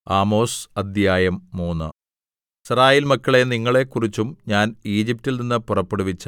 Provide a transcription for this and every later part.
Amos അദ്ധ്യായം മൂന്ന് യിസ്രായേൽ മക്കളേ നിങ്ങളെക്കുറിച്ചും ഞാൻ ഈജിപ്റ്റിൽ നിന്ന് പുറപ്പെടുവിച്ച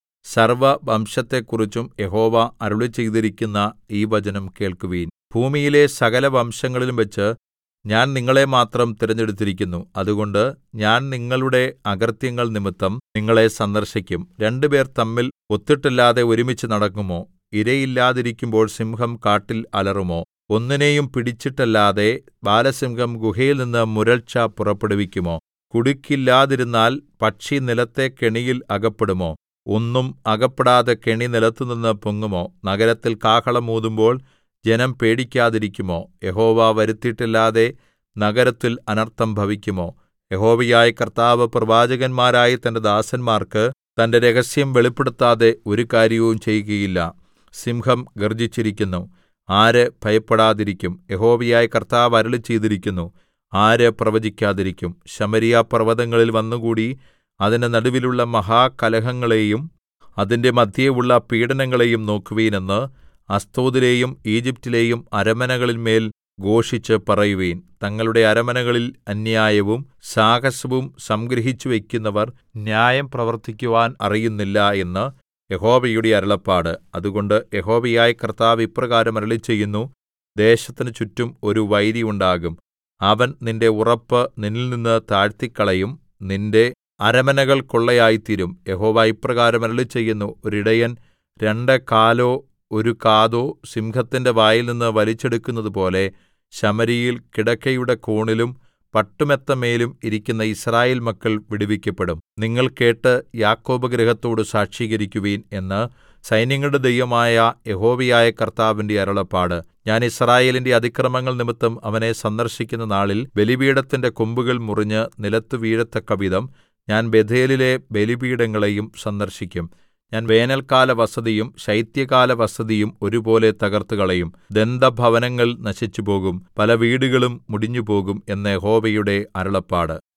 സർവ്വവംശത്തെക്കുറിച്ചും യഹോവ അരുളിച്ചെയ്തിരിക്കുന്ന ഈ വചനം കേൾക്കുവിൻ ഭൂമിയിലെ സകലവംശങ്ങളിലുംവച്ച് ഞാൻ നിങ്ങളെ മാത്രം തിരഞ്ഞെടുത്തിരിക്കുന്നു അതുകൊണ്ട് ഞാൻ നിങ്ങളുടെ അകൃത്യങ്ങൾ നിമിത്തം നിങ്ങളെ സന്ദർശിക്കും രണ്ടുപേർ തമ്മിൽ ഒത്തിട്ടല്ലാതെ ഒരുമിച്ച് നടക്കുമോ ഇരയില്ലാതിരിക്കുമ്പോൾ സിംഹം കാട്ടിൽ അലറുമോ ഒന്നിനെയും പിടിച്ചിട്ടല്ലാതെ ബാലസിംഹം ഗുഹയിൽനിന്ന് മുരൾച്ച പുറപ്പെടുവിക്കുമോ കുടുക്കില്ലാതിരുന്നാൽ പക്ഷി നിലത്തെ കെണിയിൽ അകപ്പെടുമോ ഒന്നും അകപ്പെടാതെ കെണി നിലത്തുനിന്ന് പൊങ്ങുമോ നഗരത്തിൽ കാഹളം ഊതുമ്പോൾ ജനം പേടിക്കാതിരിക്കുമോ യഹോവ വരുത്തിയിട്ടല്ലാതെ നഗരത്തിൽ അനർത്ഥം ഭവിക്കുമോ യഹോവയായ കർത്താവ് പ്രവാചകന്മാരായ തന്റെ ദാസന്മാർക്ക് തന്റെ രഹസ്യം വെളിപ്പെടുത്താതെ ഒരു കാര്യവും ചെയ്യുകയില്ല സിംഹം ഗർജ്ജിച്ചിരിക്കുന്നു ആര് ഭയപ്പെടാതിരിക്കും യഹോവയായ കർത്താവ് അരുളിച്ചെയ്തിരിക്കുന്നു ആര് പ്രവചിക്കാതിരിക്കും ശമര്യാപർവ്വതങ്ങളിൽ വന്നുകൂടി അതിന്റെ നടുവിലുള്ള മഹാകലഹങ്ങളെയും അതിന്റെ മദ്ധ്യേയുള്ള പീഡനങ്ങളെയും നോക്കുവിൻ എന്ന് അസ്തോദിലെയും ഈജിപ്റ്റിലെയും അരമനകളിന്മേൽ ഘോഷിച്ച് പറയുവിൻ തങ്ങളുടെ അരമനകളിൽ അന്യായവും സാഹസവും സംഗ്രഹിച്ചുവയ്ക്കുന്നവർ ന്യായം പ്രവർത്തിക്കുവാൻ അറിയുന്നില്ല എന്ന് യഹോവയുടെ അരുളപ്പാട് അതുകൊണ്ട് യഹോവയായ കർത്താവ് ഇപ്രകാരം അരുളിച്ചെയ്യുന്നു ദേശത്തിന് ചുറ്റും ഒരു വൈരി ഉണ്ടാകും അവൻ നിന്റെ ഉറപ്പ് നിന്നിൽനിന്ന് താഴ്ത്തിക്കളയും നിന്റെ അരമനകൾ കൊള്ളയായിത്തീരും യഹോവ ഇപ്രകാരം അരുളിച്ചെയ്യുന്നു ഒരിടയൻ രണ്ട് കാലോ ഒരു കാതോ സിംഹത്തിന്റെ വായിൽനിന്ന് വലിച്ചെടുക്കുന്നതുപോലെ ശമര്യയിൽ കിടക്കയുടെ കോണിലും പട്ടുമെത്തമേലും ഇരിക്കുന്ന യിസ്രായേൽ മക്കൾ വിടുവിക്കപ്പെടും നിങ്ങൾ കേട്ട് യാക്കോബ് ഗൃഹത്തോട് സാക്ഷീകരിക്കുവിൻ എന്ന് സൈന്യങ്ങളുടെ ദൈവമായ യഹോവയായ കർത്താവിന്റെ അരുളപ്പാട് ഞാൻ യിസ്രായേലിന്റെ അതിക്രമങ്ങൾ നിമിത്തം അവനെ സന്ദർശിക്കുന്ന നാളിൽ ബലിപീഠത്തിന്റെ കൊമ്പുകൾ മുറിഞ്ഞ് നിലത്തു വീഴത്തക്കവിധം ഞാൻ ബേഥേലിലെ ബലിപീഠങ്ങളെയും സന്ദർശിക്കും ഞാൻ വേനൽക്കാല വസതിയും ശൈത്യകാല വസതിയും ഒരുപോലെ തകർത്തുകളയും ദന്തഭവനങ്ങൾ നശിച്ചുപോകും പല വീടുകളും മുടിഞ്ഞുപോകും എന്ന് യഹോവയുടെ അരുളപ്പാട്